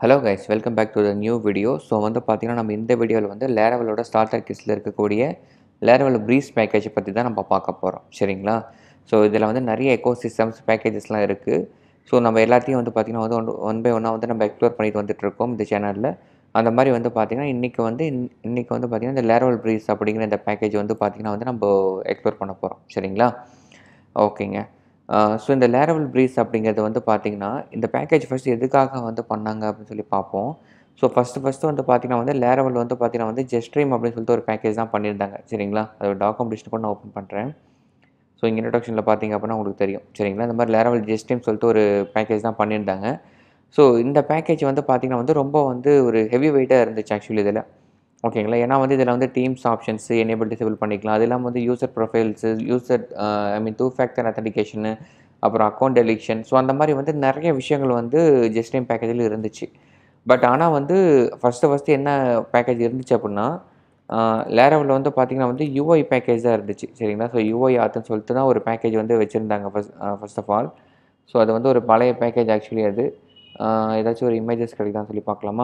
hello guys welcome back to the new video so வந்து பார்த்தீங்கன்னா நம்ம இந்த வீடியோவில் வந்து லேரவலோட ஸ்டார்டர் கிட்ஸில் இருக்கக்கூடிய லேரவல் ப்ரீஸ் பேக்கேஜை பற்றி தான் நம்ம பார்க்க போகிறோம் சரிங்களா ஸோ இதில் வந்து நிறைய எக்கோ சிஸ்டம்ஸ் பேக்கேஜஸ்லாம் இருக்குது ஸோ நம்ம எல்லாத்தையும் வந்து பார்த்திங்கன்னா வந்து ஒன் ஒன் பை ஒன்னாக வந்து நம்ம எக்ஸ்ப்ளோர் பண்ணிட்டு வந்துட்டு இருக்கோம் இந்த சேனலில் அந்த மாதிரி வந்து பார்த்திங்கன்னா இன்றைக்கி வந்து இன்- இன்னைக்கு வந்து பார்த்திங்கன்னா இந்த லேரவல் ப்ரீஸ் அப்படிங்கிற இந்த பேக்கேஜ் வந்து பார்த்திங்கன்னா வந்து நம்ம எக்ஸ்ப்ளோர் பண்ண போகிறோம் சரிங்களா ஓகேங்க ஸோ இந்த லேரவல் ப்ரீஸ் அப்படிங்கிறது வந்து பார்த்திங்கன்னா இந்த பேக்கேஜ் ஃபஸ்ட்டு எதுக்காக வந்து பண்ணாங்க அப்படின்னு சொல்லி பார்ப்போம் ஸோ ஃபஸ்ட்டு ஃபஸ்ட்டு வந்து பார்த்திங்கன்னா வந்து லேரவல் வந்து பார்த்திங்கன்னா வந்து ஜெஸ்ட்ரீம் அப்படின்னு சொல்லிட்டு ஒரு பேக்கேஜ் தான் பண்ணியிருந்தாங்க சரிங்களா அதோட டாக்குமெண்டேஷன் கூட நான் ஓப்பன் பண்ணுறேன் ஸோ இங்கே இன்ட்ரடக்ஷனில் பார்த்தீங்க அப்படின்னா உங்களுக்கு தெரியும் சரிங்களா இந்த மாதிரி லேரவல் ஜெஸ்ட்ரீம் சொல்லிட்டு ஒரு பேக்கேஜ் தான் பண்ணியிருந்தாங்க ஸோ இந்த பேக்கேஜ் வந்து பார்த்திங்கன்னா வந்து ரொம்ப வந்து ஒரு ஹெவி வெயிட்டாக இருந்துச்சு ஆக்சுவலி இதில் ஓகேங்களா ஏன்னா வந்து இதில் வந்து டீம்ஸ் ஆப்ஷன்ஸ் எனேபிள் டிசேபிள் பண்ணிக்கலாம் அது இல்லாமல் வந்து user profiles user I mean two factor authentication அப்புறம் அக்கௌண்ட் டெலிக்ஷன் ஸோ அந்த மாதிரி வந்து நிறைய விஷயங்கள் வந்து ஜெஸ்டிம் பேக்கேஜில் இருந்துச்சு பட் ஆனால் வந்து ஃபஸ்ட்டு ஃபஸ்ட்டு என்ன பேக்கேஜ் இருந்துச்சு அப்படின்னா லேரவில் வந்து பார்த்திங்கன்னா வந்து யூஐ பேக்கேஜ் தான் இருந்துச்சு சரிங்களா ஸோ யூஐ ஆத்துன்னு சொல்லிட்டு தான் ஒரு பேக்கேஜ் வந்து வச்சுருந்தாங்க first first of all so அது வந்து ஒரு பழைய பேக்கேஜ் ஆக்சுவலி அது ஆஹ் ஏதாச்சும் ஒரு இமேஜஸ் கிடைக்குதான்னு சொல்லி பார்க்கலாமா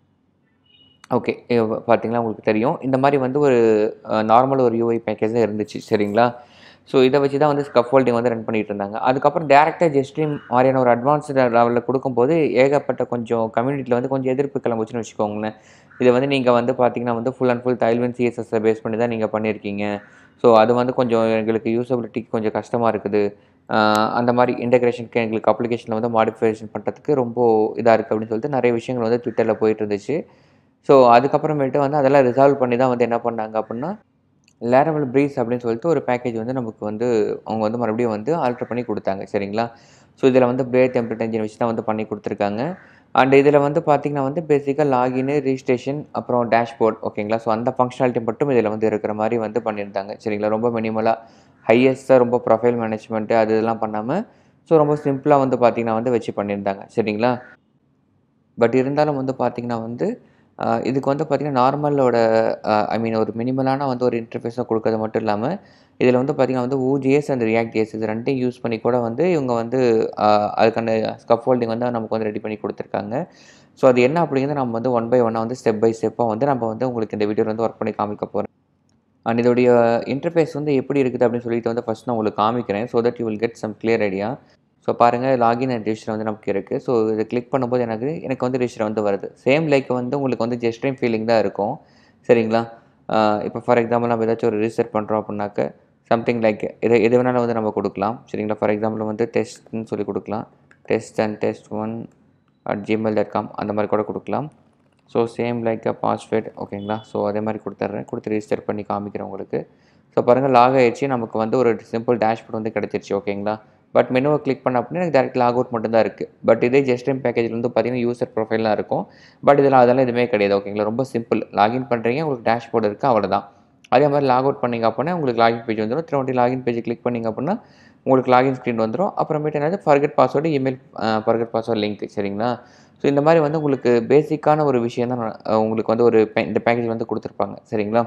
ஓகே பார்த்தீங்களா உங்களுக்கு தெரியும் இந்த மாதிரி வந்து ஒரு நார்மல் ஒரு யூஐ பேக்கேஜ் தான் இருந்துச்சு சரிங்களா ஸோ இதை வச்சு தான் வந்து ஸ்கஃபோல்டிங் வந்து ரன் பண்ணிட்டு இருந்தாங்க அதுக்கப்புறம் டேரெக்டாக ஜெஸ்ட்ரீம் மாதிரியான ஒரு அட்வான்ஸ்டு லெவலில் கொடுக்கும்போது ஏகப்பட்ட கொஞ்சம் கம்யூனிட்டியில் வந்து கொஞ்சம் எதிர்ப்பு கிளம்புச்சுன்னு வச்சுக்கோங்களேன் இதை வந்து நீங்கள் வந்து பார்த்தீங்கன்னா வந்து ஃபுல் அண்ட் ஃபுல் தைல்வன் சிஎஸ்எஸ்ஸை பேஸ் பண்ணி தான் நீங்கள் பண்ணியிருக்கீங்க ஸோ அது வந்து கொஞ்சம் எங்களுக்கு யூசபிலிட்டிக்கு கொஞ்சம் கஷ்டமாக இருக்குது ஆஹ் அந்த மாதிரி இன்டகிரேஷனுக்கு எங்களுக்கு அப்ளிகேஷனில் வந்து மாடிஃபிகேஷன் பண்ணுறதுக்கு ரொம்ப இதாக இருக்குது அப்படின்னு சொல்லிட்டு நிறைய விஷயங்கள் வந்து ட்விட்டரில் போயிட்டு இருந்துச்சு ஸோ அதுக்கப்புறமேட்டு வந்து அதெல்லாம் ரிசால்வ் பண்ணி தான் வந்து என்ன பண்ணாங்க அப்படின்னா லேரவல் ப்ரீஸ் அப்படின்னு சொல்லிட்டு ஒரு பேக்கேஜ் வந்து நமக்கு வந்து அவங்க வந்து மறுபடியும் வந்து ஆல்ட்ரு பண்ணி கொடுத்தாங்க சரிங்களா ஸோ இதில் வந்து பிரே டெம்ப்ளேட் என்ஜின் வச்சு தான் வந்து பண்ணி கொடுத்துருக்காங்க அண்ட் இதில் வந்து பார்த்திங்கன்னா வந்து பேசிக்காக லாகின் ரிஜிஸ்ட்ரேஷன் அப்புறம் டேஷ்போர்ட் ஓகேங்களா ஸோ அந்த ஃபங்க்ஷனாலிட்டி மட்டும் இதில் வந்து இருக்கிற மாதிரி வந்து பண்ணியிருந்தாங்க சரிங்களா ரொம்ப மினிமலாக ஹையஸ்ட்டாக ரொம்ப ப்ரொஃபைல் மேனேஜ்மெண்ட்டு அது இதெல்லாம் பண்ணாமல் ஸோ ரொம்ப சிம்பிளாக வந்து பார்த்திங்கன்னா வந்து வச்சு பண்ணியிருந்தாங்க சரிங்களா பட் இருந்தாலும் வந்து பார்த்திங்கன்னா வந்து ஆஹ் இதுக்கு வந்து பார்த்திங்கன்னா நார்மலோட ஐ மீன் ஒரு மினிமலான வந்து ஒரு இன்டர்ஃபேஸாக கொடுக்கறது மட்டும் இல்லாமல் இதில் வந்து பார்த்திங்கன்னா வந்து ஊஜிஎஸ் அண்ட் ரியாக்ட் ஜேஎஸ் இது ரெண்டையும் யூஸ் பண்ணி கூட வந்து இவங்க வந்து ஆஹ் அதுக்கான ஸ்கஃபோல்டிங் வந்து நமக்கு வந்து ரெடி பண்ணி கொடுத்துருக்காங்க ஸோ அது என்ன அப்படிங்கிறத நம்ம வந்து ஒன் பை ஒன்னாக வந்து ஸ்டெப் பை ஸ்டெப்பாக வந்து நம்ம வந்து உங்களுக்கு இந்த வீடியோவில் வந்து ஒர்க் பண்ணி காமிக்க போகிறோம் அண்ட் இதோடைய இன்டர்ஃபேஸ் வந்து எப்படி இருக்குது அப்படின்னு சொல்லிட்டு வந்து ஃபஸ்ட் நான் உங்களுக்கு காமிக்கிறேன் so that you will get some clear idea so பாருங்கள் லாகின் அண்ட் ரெஜிஸ்டர் வந்து நமக்கு இருக்குது ஸோ இதை கிளிக் பண்ணும்போது எனக்கு எனக்கு வந்து ரெஜிஸ்டர் வந்து வருது சேம் லைக் வந்து உங்களுக்கு வந்து ஜெஸ்ட்ரீம் ஃபீலிங் தான் இருக்கும் சரிங்களா இப்போ ஃபார் எக்ஸாம்பிள் நம்ம ஏதாச்சும் ஒரு ரிஜிஸ்டர் பண்ணுறோம் அப்படின்னாக்க சம்திங் லைக் எது எது வேணாலும் வந்து நம்ம கொடுக்கலாம் சரிங்களா ஃபார் எக்ஸாம்பிள் வந்து டெஸ்ட்னு சொல்லி கொடுக்கலாம் test and test one at Gmail dot com அந்த மாதிரி கூட கொடுக்கலாம் so same like uh password ஓகேங்களா ஸோ அதே மாதிரி கொடுத்துட்றேன் கொடுத்து ரிஜிஸ்டர் பண்ணி காமிக்கிறேன் உங்களுக்கு ஸோ பாருங்கள் லாக் ஆயிடுச்சு நமக்கு வந்து ஒரு சிம்பிள் டேஷ்போர்ட் வந்து கிடச்சிருச்சு ஓகேங்களா பட் மெனுவை கிளிக் பண்ண அப்படின்னா எனக்கு டேரக்ட் லாக் அவுட் மட்டும் தான் இருக்குது பட் இதே ஜஸ்டிம் பேக்கேஜில் வந்து பார்த்தீங்கன்னா யூசர் ப்ரொஃபைல்லாம் இருக்கும் பட் இதில் அதெல்லாம் எதுவுமே கிடையாது ஓகேங்களா ரொம்ப சிம்பிள் லாகின் பண்ணுறீங்க உங்களுக்கு டேஷ்போர்ட் இருக்குது அவ்வளோதான் அதே மாதிரி லாக் அவுட் பண்ணிங்க அப்படின்னா உங்களுக்கு லாகின் பேஜ் வந்துடும் திரும்ப லாகின் பேஜ் கிளிக் பண்ணிங்க அப்படின்னா உங்களுக்கு லாகின் ஸ்க்ரீன் வந்துடும் அப்புறமேட்டு என்னது forget password email forget password link சரிங்களா ஸோ இந்த மாதிரி வந்து உங்களுக்கு பேசிக்கான ஒரு விஷயம் தான் நான், அஹ், உங்களுக்கு வந்து ஒரு pa- இந்த பேக்கேஜ் வந்து கொடுத்துருப்பாங்க சரிங்களா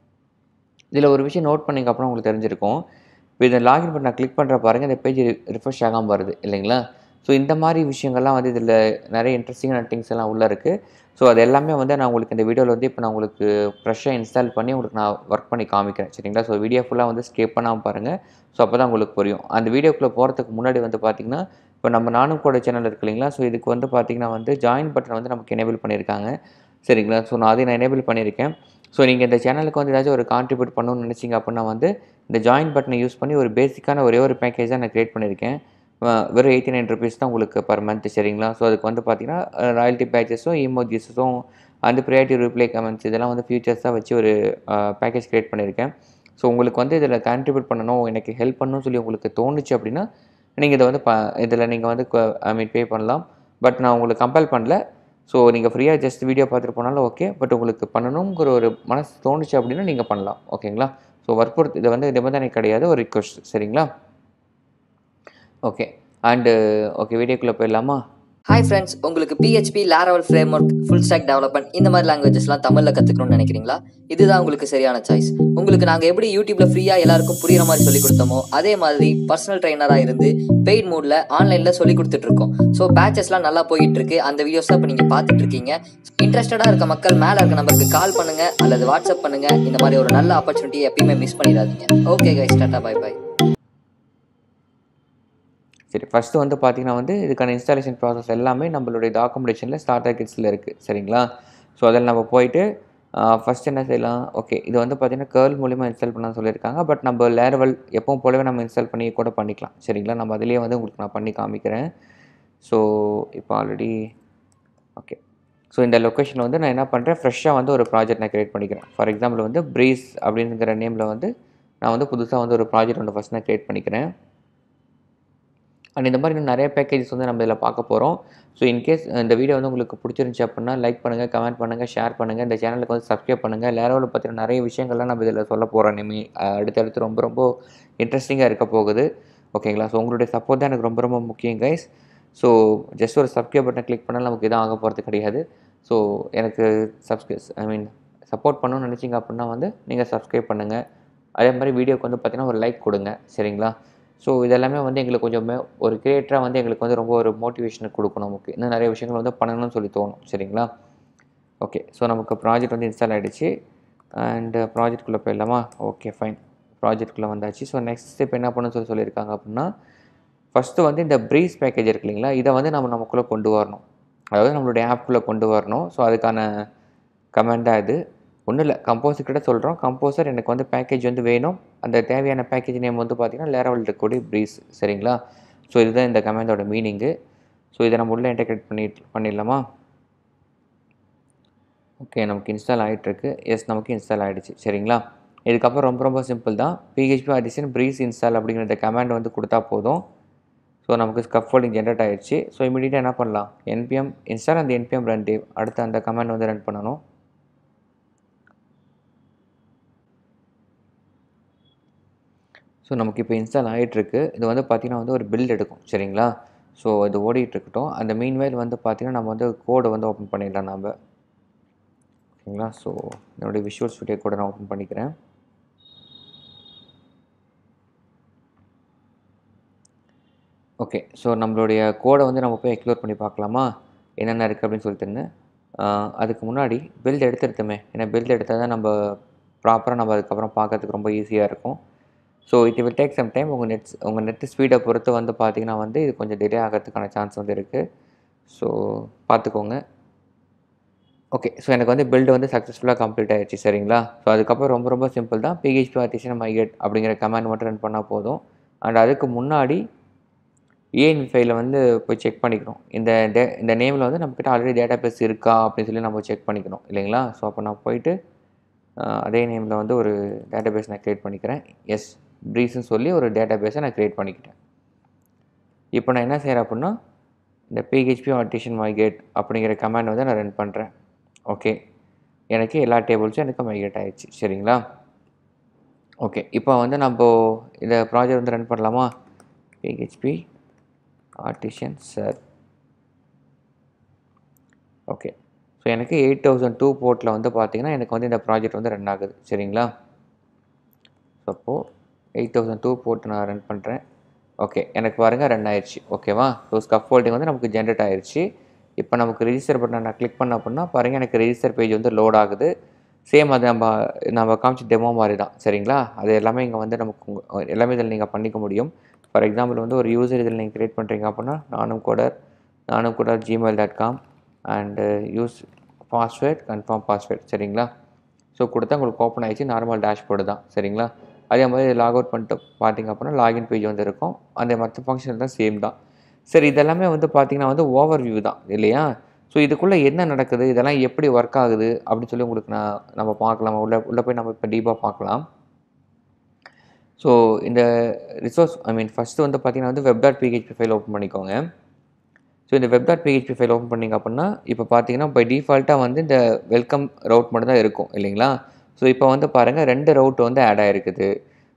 இதில் ஒரு விஷயம் நோட் பண்ணிங்க அப்புறம் உங்களுக்கு தெரிஞ்சிருக்கும் இப்போ இதை லாகின் பண்ண நான் கிளிக் பண்ணுற பாருங்கள் இந்த பேஜ் ரிஃப்ரெஷ் ஆகாமல் வருது இல்லைங்களா ஸோ இந்த மாதிரி விஷயங்கள்லாம் வந்து இதில் நிறைய இன்ட்ரெஸ்டிங்கான திங்ஸ் எல்லாம் உள்ளே இருக்குது ஸோ அது எல்லாமே வந்து நான் உங்களுக்கு இந்த வீடியோவில் வந்து இப்போ நான் உங்களுக்கு ஃப்ரெஷ்ஷாக இன்ஸ்டால் பண்ணி உங்களுக்கு நான் ஒர்க் பண்ணி காமிக்கிறேன் சரிங்களா ஸோ வீடியோ ஃபுல்லாக வந்து ஸ்கிப் பண்ணாமல் பாருங்கள் ஸோ அப்போ தான் உங்களுக்கு புரியும் அந்த வீடியோக்குள்ளே போகிறதுக்கு முன்னாடி வந்து பார்த்திங்கன்னா இப்போ நம்ம நானும் கூட சேனல் இருக்கு இல்லைங்களா ஸோ இதுக்கு வந்து பார்த்திங்கன்னா வந்து ஜாயின் பட்டன் வந்து நமக்கு எனேபிள் பண்ணியிருக்காங்க சரிங்களா ஸோ நான் அதை நான் எனேபிள் பண்ணியிருக்கேன் ஸோ நீங்கள் இந்த சேனலுக்கு வந்து ஏதாச்சும் ஒரு கான்ட்ரிபியூட் பண்ணணும்னு நினச்சிங்க அப்படின்னா வந்து இந்த ஜாயின் பட்டனை யூஸ் பண்ணி ஒரு பேசிக்கான ஒரே ஒரு பேக்கேஜ் தான் நான் க்ரியேட் பண்ணியிருக்கேன் அஹ் வெறும் எயிட்டி நைன் ருபீஸ் தான் உங்களுக்கு பர் மந்த் சரிங்களா ஸோ அதுக்கு வந்து பார்த்தீங்கன்னா ராயல்ட்டி பேச்சஸும் இமோஜிஸஸும் அந்த ப்ரையாரிட்டி ரிப்ளை கமெண்ட்ஸ் இதெல்லாம் வந்து ஃபியூச்சர்ஸாக வச்சு ஒரு பேக்கேஜ் க்ரியேட் பண்ணியிருக்கேன் ஸோ உங்களுக்கு வந்து இதில் கான்ட்ரிபியூட் பண்ணணும் எனக்கு ஹெல்ப் பண்ணணும்னு சொல்லி உங்களுக்கு தோணுச்சு அப்படின்னா நீங்கள் இதை வந்து ப இதில் நீங்கள் வந்து ஐ மீன் பே பண்ணலாம் பட் நான் உங்களுக்கு கம்பல் பண்ணல ஸோ நீங்கள் ஃப்ரீயாக ஜஸ்ட் வீடியோ பார்த்துட்டு போனாலும் ஓகே பட் உங்களுக்கு பண்ணணுங்கிற ஒரு மனசு தோணுச்சு அப்படின்னா நீங்கள் பண்ணலாம் ஓகேங்களா ஸோ வற்புறுத்து இது வந்து நிபந்தனை கிடையாது ஒரு ரிக்வஸ்ட் சரிங்களா ஓகே அண்டு ஓகே வீடியோக்குள்ளே போயிடலாமா ஹாய் ஃப்ரெண்ட்ஸ் உங்களுக்கு PHP Laravel framework full stack development இந்த மாதிரி லாங்குவேஜஸ்லாம் தமிழில் கற்றுக்கணும்னு நினைக்கிறீங்களா இதுதான் உங்களுக்கு சரியான சாய்ஸ் உங்களுக்கு நாங்கள் எப்படி யூடியூப்ல ஃப்ரீயாக எல்லாருக்கும் புரியுற மாதிரி சொல்லி கொடுத்தோமோ அதே மாதிரி பர்சனல் ட்ரைனராக இருந்து பெய்ட் மூடில் ஆன்லைனில் சொல்லி கொடுத்துட்டு இருக்கோம் ஸோ பேச்சஸ்லாம் நல்லா போயிட்டு இருக்கு அந்த வீடியோஸ் இப்போ நீங்கள் பார்த்துட்டு இருக்கீங்க இன்ட்ரெஸ்டடாக இருக்க மக்கள் மேலே இருக்க நம்பருக்கு கால் பண்ணுங்க அல்லது வாட்ஸ்அப் பண்ணுங்க இந்த மாதிரி ஒரு நல்ல ஆப்பர்ச்சுனிட்டியை எப்பயுமே மிஸ் பண்ணிடாதீங்க okay guys tata bye bye சரி ஃபஸ்ட்டு வந்து பார்த்தீங்கன்னா வந்து இதுக்கான இன்ஸ்டாலேஷன் ப்ராசஸ் எல்லாமே நம்மளுடைய டாக்குமெண்டேஷனில் ஸ்டார்டர் கிட்ஸில் இருக்குது சரிங்களா ஸோ அதில் நம்ம போயிட்டு ஃபஸ்ட் என்ன செய்யலாம் ஓகே இது வந்து பார்த்தீங்கன்னா கேர்ள் மூலிமா இன்ஸ்டால் பண்ண சொல்லியிருக்காங்க பட் நம்ம லேரவல் எப்பவும் போலவே நம்ம இன்ஸ்டால் பண்ணி கூட பண்ணிக்கலாம் சரிங்களா நம்ம அதிலேயே வந்து உங்களுக்கு நான் பண்ணி காமிக்கிறேன் ஸோ இப்போ ஆல்ரெடி ஓகே ஸோ இந்த லொக்கேஷனில் வந்து நான் என்ன பண்ணுறேன் ஃப்ரெஷ்ஷாக வந்து ஒரு ப்ராஜெக்ட் நான் க்ரியேட் பண்ணிக்கிறேன் ஃபார் எக்ஸாம்பிள் வந்து ப்ரீஸ் அப்படிங்கிற நேமில் வந்து நான் வந்து புதுசாக வந்து ஒரு ப்ராஜெக்ட் ஒன்று ஃபஸ்ட் நான் க்ரியேட் பண்ணிக்கிறேன் அண்ட் இந்த மாதிரி இன்னும் நிறைய பேக்கேஜஸ் வந்து நம்ம இதில் பார்க்க போகிறோம் ஸோ இன்கேஸ் இந்த வீடியோ வந்து உங்களுக்கு பிடிச்சிருந்துச்சி அப்படின்னா லைக் பண்ணுங்கள் கமெண்ட் பண்ணுங்கள் ஷேர் பண்ணுங்கள் இந்த சேனலுக்கு வந்து சப்ஸ்கிரைப் பண்ணுங்கள் லேரோவில் பற்றின நிறைய விஷயங்கள்லாம் நம்ம இதில் சொல்ல போகிறோம் இனிமே அஹ் அடுத்தடுத்து ரொம்ப ரொம்ப இன்ட்ரெஸ்டிங்காக இருக்க போகுது ஓகேங்களா ஸோ உங்களுடைய சப்போர்ட் தான் எனக்கு ரொம்ப ரொம்ப முக்கியம் கைஸ் ஸோ ஜஸ்ட் ஒரு சப்ஸ்கிரைப் பட்டனை கிளிக் பண்ணால் நமக்கு எதுவும் ஆக போகிறது கிடையாது ஸோ எனக்கு சப்ஸ்கிரைப் ஐ மீன் சப்போர்ட் பண்ணணும்னு நினச்சிங்க அப்படின்னா வந்து நீங்கள் சப்ஸ்கிரைப் பண்ணுங்கள் அதே மாதிரி வீடியோக்கு வந்து பார்த்தீங்கன்னா ஒரு லைக் கொடுங்க சரிங்களா ஸோ இதெல்லாமே வந்து எங்களுக்கு கொஞ்சம் மே- ஒரு கிரியேட்டராக வந்து எங்களுக்கு வந்து ரொம்ப ஒரு மோட்டிவேஷனை கொடுக்கும் நமக்கு இன்னும் நிறைய விஷயங்கள் வந்து பண்ணணும்னு சொல்லி தோணும் சரிங்களா ஓகே ஸோ நமக்கு ப்ராஜெக்ட் வந்து இன்ஸ்டால் ஆகிடுச்சு அண்ட் ப்ராஜெக்ட்குள்ளே போயிடலாமா ஓகே ஃபைன் ப்ராஜெக்ட்குள்ளே வந்தாச்சு ஸோ நெக்ஸ்ட் ஸ்டெப் என்ன பண்ணணும்னு சொல்லி சொல்லியிருக்காங்க அப்படின்னா ஃபஸ்ட்டு வந்து இந்த ப்ரீஸ் பேக்கேஜ் இருக்கு இல்லைங்களா இதை வந்து நம்ம நமக்குள்ளே கொண்டு வரணும் அதாவது நம்மளுடைய ஆப்குள்ளே கொண்டு வரணும் ஸோ அதுக்கான கமெண்ட் தான் இது ஒன்றும் இல்லை கம்போசர் கிட்ட சொல்கிறோம் கம்போசர் எனக்கு வந்து பேக்கேஜ் வந்து வேணும் அந்த தேவையான பேக்கேஜ் நேம் வந்து பார்த்தீங்கன்னா லேரவல் இருக்கக்கூடிய ப்ரீஸ் சரிங்களா ஸோ இதுதான் இந்த கமெண்டோட மீனிங்கு ஸோ இதை நம்ம உள்ளே இன்டெகிரேட் பண்ணி பண்ணிடலாமா ஓகே நமக்கு இன்ஸ்டால் ஆகிட்டுருக்கு எஸ் நமக்கு இன்ஸ்டால் ஆகிடுச்சு சரிங்களா இதுக்கப்புறம் ரொம்ப ரொம்ப சிம்பிள் தான் பிஹெச்பி ஆர்டிசன் ப்ரீஸ் இன்ஸ்டால் அப்படிங்கிற இந்த கமாண்ட் வந்து கொடுத்தா போதும் ஸோ நமக்கு ஸ்கப் ஃபோல்டிங் ஜென்ரேட் ஆயிடுச்சு ஸோ இமீடியட்டாக என்ன பண்ணலாம் என்பிஎம் இன்ஸ்டால் அந்த என்பிஎம் ரன் டேவ் அடுத்து அந்த கமாண்ட் வந்து ரன் பண்ணணும் ஸோ நமக்கு இப்போ இன்ஸ்டால் ஆகிட்டுருக்கு இது வந்து பார்த்திங்கன்னா வந்து ஒரு பில்ட் எடுக்கும் சரிங்களா ஸோ இது ஓடிட்டு இருக்கட்டும் அந்த மீன் வயல் வந்து பார்த்திங்கன்னா நம்ம வந்து கோடை வந்து ஓப்பன் பண்ணிடலாம் நம்ம ஓகேங்களா ஸோ என்னுடைய விஷுவல் ஸ்டுடியோ கூட நான் ஓப்பன் பண்ணிக்கிறேன் ஓகே ஸோ நம்மளுடைய கோடை வந்து நம்ம போய் எக்ஸ்ப்ளோர் பண்ணி பார்க்கலாமா என்னென்ன இருக்குது அப்படின்னு சொல்லிட்டுன்னு ஆஹ் அதுக்கு முன்னாடி பில்ட் எடுத்துருத்துமே ஏன்னா பில்ட் எடுத்தால் தான் நம்ம ப்ராப்பராக நம்ம அதுக்கப்புறம் பார்க்கறதுக்கு ரொம்ப ஈஸியாக இருக்கும் so it will take some time உங்கள் நெட் உங்கள் நெட் ஸ்பீடை பொறுத்து வந்து பார்த்தீங்கன்னா வந்து இது கொஞ்சம் டிலே ஆகிறதுக்கான சான்ஸ் வந்து இருக்குது ஸோ பார்த்துக்கோங்க ஓகே ஸோ எனக்கு வந்து பில்டு வந்து சக்ஸஸ்ஃபுல்லாக கம்ப்ளீட் ஆயிடுச்சு சரிங்களா ஸோ அதுக்கப்புறம் ரொம்ப ரொம்ப சிம்பிள் தான் பிஹெச்பி ஆர்டிஷன் மைகெட் அப்படிங்கிற கமாண்ட் மட்டும் ரன் பண்ணால் போதும் அண்ட் அதுக்கு முன்னாடி ஏஎன் ஃபைலில் வந்து போய் செக் பண்ணிக்கணும் இந்த டே இந்த நேமில் வந்து நம்மக்கிட்ட ஆல்ரெடி டேட்டா பேஸ் இருக்கா அப்படின்னு சொல்லி நம்ம செக் பண்ணிக்கணும் இல்லைங்களா ஸோ அப்போ நான் போயிட்டு ஆஹ், அதே நேமில் வந்து ஒரு டேட்டா பேஸ் நான் க்ரியேட் பண்ணிக்கிறேன் எஸ் ப்ரீஸ்னு சொல்லி ஒரு டேட்டா பேஸை நான் க்ரியேட் பண்ணிக்கிட்டேன் இப்போ நான் என்ன செய்கிறேன் அப்படின்னா இந்த பிஹெச்பி ஆர்டிஷன் மைகேட் அப்படிங்கிற கமாண்ட் வந்து நான் ரன் பண்ணுறேன் ஓகே எனக்கு எல்லா டேபிள்ஸும் எனக்கு மைகேட் ஆயிடுச்சு சரிங்களா ஓகே இப்போ வந்து நம்ம இந்த ப்ராஜெக்ட் வந்து ரன் பண்ணலாமா PHP artisan serve okay so எனக்கு எயிட் தௌசண்ட் டூ போர்ட்டில் வந்து பார்த்தீங்கன்னா எனக்கு வந்து இந்த ப்ராஜெக்ட் வந்து ரன் ஆகுது சரிங்களா ஸோ அப்போது எயிட் தௌசண்ட் டூ போட்டு நான் ரன் பண்ணுறேன் ஓகே எனக்கு பாருங்கள் ரன் ஆயிடுச்சு ஓகேவா ஸோ ஸ்கப் ஃபோல்டிங் வந்து நமக்கு ஜென்ரேட் ஆயிடுச்சு இப்போ நமக்கு ரெஜிஸ்டர் பட்டனை நான் கிளிக் பண்ண அப்படின்னா பாருங்கள் எனக்கு ரெஜிஸ்டர் பேஜ் வந்து லோட் ஆகுது சேம் அது நம்ம நம்ம காமிச்ச டெமோ மாதிரி தான் சரிங்களா அது எல்லாமே இங்கே வந்து நமக்கு உங்க- எல்லாமே இதில் நீங்கள் பண்ணிக்க முடியும் ஃபார் எக்ஸாம்பிள் வந்து ஒரு யூசர் இதில் நீங்கள் க்ரியேட் பண்ணுறீங்க அப்படின்னா நானும் கோடர் நானும் coder Gmail dot com and use password confirm password சரிங்களா ஸோ கொடுத்தா உங்களுக்கு ஓப்பன் ஆயிடுச்சு நார்மல் டேஷ்போர்டு தான் சரிங்களா அதே மாதிரி லாக் அவுட் பண்ணிட்டு பார்த்தீங்க அப்படின்னா லாகின் பேஜ் வந்து இருக்கும் அந்த மற்ற ஃபங்க்ஷன் தான் சேம் தான் சரி இதெல்லாமே வந்து பார்த்தீங்கன்னா வந்து ஓவர் வியூ தான் இல்லையா ஸோ இதுக்குள்ளே என்ன நடக்குது இதெல்லாம் எப்படி ஒர்க் ஆகுது அப்படின்னு சொல்லி உங்களுக்கு நான் நம்ம பார்க்கலாம் உள்ள உள்ளே போய் நம்ம இப்போ டீப்பாக பார்க்கலாம் ஸோ இந்த ரிசோர்ஸ் ஐ மீன் ஃபஸ்ட்டு வந்து பார்த்தீங்கன்னா வந்து web dot PHP file open பண்ணிக்கோங்க ஸோ இந்த web dot PHP file open பண்ணிங்க அப்படின்னா இப்போ பார்த்தீங்கன்னா பை டிஃபால்ட்டாக வந்து இந்த வெல்கம் ரவுட் மட்டும் தான் இருக்கும் இல்லைங்களா ஸோ இப்போ வந்து பாருங்கள் ரெண்டு ரவுட் வந்து ஆட் ஆகிருக்குது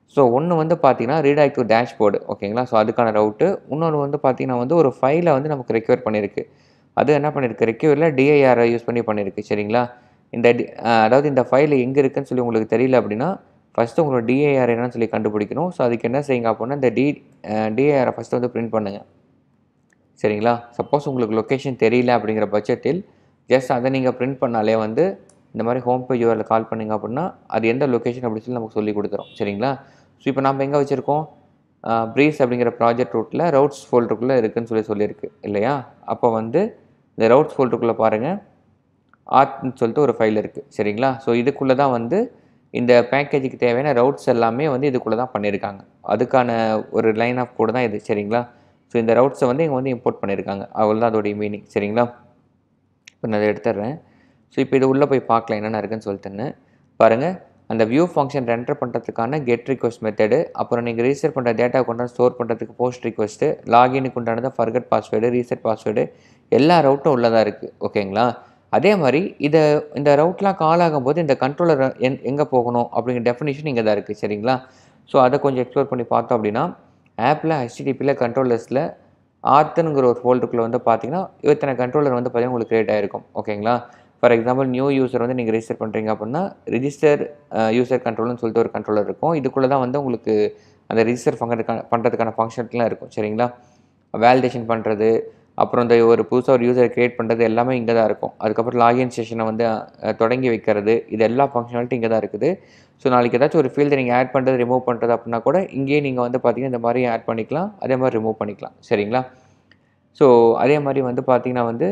ஸோ ஒன்று வந்து பார்த்தீங்கன்னா ரீடாக்ட் டு டேஷ்போர்டு ஓகேங்களா ஸோ அதுக்கான ரவுட்டு இன்னொன்று வந்து பார்த்தீங்கன்னா வந்து ஒரு ஃபைலை வந்து நமக்கு ரெக்யூர் பண்ணியிருக்கு அது என்ன பண்ணியிருக்கு ரெக்யூரில் டிஐஆரை யூஸ் பண்ணி பண்ணியிருக்கு சரிங்களா இந்த டி அதாவது இந்த ஃபைல் எங்கே இருக்குன்னு சொல்லி உங்களுக்கு தெரியல அப்படின்னா ஃபஸ்ட்டு உங்களோட டிஐஆர் என்னன்னு சொல்லி கண்டுபிடிக்கணும் ஸோ அதுக்கு என்ன செய்யுங்க அப்படின்னா இந்த டி டிஐஆரை ஃபஸ்ட்டு வந்து பிரிண்ட் பண்ணுங்கள் சரிங்களா சப்போஸ் உங்களுக்கு லொக்கேஷன் தெரியல அப்படிங்கிற பட்சத்தில் ஜஸ்ட் அதை நீங்கள் பிரிண்ட் பண்ணாலே வந்து இந்த மாதிரி ஹோம் பேஜ் யூஆரில் கால் பண்ணிங்க அப்படின்னா அது எந்த லொக்கேஷன் அப்படின்னு சொல்லி நமக்கு சொல்லி கொடுத்துரும் சரிங்களா ஸோ இப்போ நம்ம எங்கே வச்சுருக்கோம் ப்ரீஸ் அப்படிங்கிற ப்ராஜெக்ட் ரூட்டில் ரவுட்ஸ் ஃபோல்டருக்குள்ளே இருக்குதுன்னு சொல்லி சொல்லியிருக்கு இல்லையா அப்போ வந்து இந்த ரவுட்ஸ் ஃபோல்டருக்குள்ளே பாருங்கள் ஆர்ட்னு சொல்லிட்டு ஒரு ஃபைல் இருக்குது சரிங்களா ஸோ இதுக்குள்ளே தான் வந்து இந்த பேக்கேஜுக்கு தேவையான ரவுட்ஸ் எல்லாமே வந்து இதுக்குள்ளே தான் பண்ணியிருக்காங்க அதுக்கான ஒரு லைன் ஆஃப் கோடு தான் இது சரிங்களா ஸோ இந்த ரவுட்ஸை வந்து இங்கே வந்து இம்போர்ட் பண்ணியிருக்காங்க அவ்வளோதான் அதோடைய மீனிங் சரிங்களா இப்போ நான் அதை எடுத்துடுறேன் ஸோ இப்போ இது உள்ளே போய் பார்க்கலாம் என்னென்ன இருக்குன்னு சொல்லிட்டுன்னு பாருங்கள் அந்த வியூ ஃபங்க்ஷன் ரெண்டர் பண்ணுறதுக்கான கெட் ரிக்வஸ்ட் மெத்தடு அப்புறம் நீங்கள் ரீசெட் பண்ணுற டேட்டா கொண்டு ஸ்டோர் பண்ணுறதுக்கு போஸ்ட் ரிக்வஸ்ட்டு லாகினுக்கு உண்டானது ஃபர்கட் பாஸ்வேர்டு ரீசெட் பாஸ்வேர்டு எல்லா ரவுட்டும் உள்ளதாக இருக்குது ஓகேங்களா அதே மாதிரி இதை இந்த ரவுட்லாம் கால் ஆகும்போது இந்த கண்ட்ரோலர் எங் எங்கே போகணும் அப்படிங்கிற டெஃபினிஷன் இங்கே தான் இருக்குது சரிங்களா ஸோ அதை கொஞ்சம் எக்ஸ்ப்ளோர் பண்ணி பார்த்தோம் அப்படின்னா ஆப்பில் ஹெச்டிடிபியில் கண்ட்ரோலர்ஸில் ஆர்த்துங்கிற ஒரு ஃபோல்டருக்குள்ளே வந்து பார்த்தீங்கன்னா இத்தனை கண்ட்ரோலர் வந்து பார்த்தீங்கன்னா உங்களுக்கு க்ரியேட் ஆகிருக்கும் ஓகேங்களா ஃபார் எக்ஸாம்பிள் நியூ யூசர் வந்து நீங்கள் ரிஜிஸ்டர் பண்ணுறீங்க அப்படின்னா ரிஜிஸ்டர் யூசர் கண்ட்ரோல்னு சொல்லிட்டு ஒரு கண்ட்ரோலர் இருக்கும் இதுக்குள்ளே தான் வந்து உங்களுக்கு அந்த ரிஜிஸ்டர் பண்ணுறதுக்கான பண்ணுறதுக்கான ஃபங்க்ஷன்லாம் இருக்கும் சரிங்களா வேலிடேஷன் பண்ணுறது அப்புறம் இந்த ஒரு புதுசாக ஒரு யூசரை க்ரியேட் பண்ணுறது எல்லாமே இங்கே தான் இருக்கும் அதுக்கப்புறம் லாகின் செஷனை வந்து அஹ், தொடங்கி வைக்கிறது இது எல்லா ஃபங்க்ஷனாலிட்டி இங்கே தான் இருக்குது ஸோ நாளைக்கு ஏதாச்சும் ஒரு ஃபீல்டை நீங்கள் ஆட் பண்ணுறது ரிமூவ் பண்ணுறது அப்படின்னா கூட இங்கேயே நீங்கள் வந்து பார்த்தீங்கன்னா இந்த மாதிரி ஆட் பண்ணிக்கலாம் அதே மாதிரி ரிமூவ் பண்ணிக்கலாம் சரிங்களா ஸோ அதே மாதிரி வந்து பார்த்தீங்கன்னா வந்து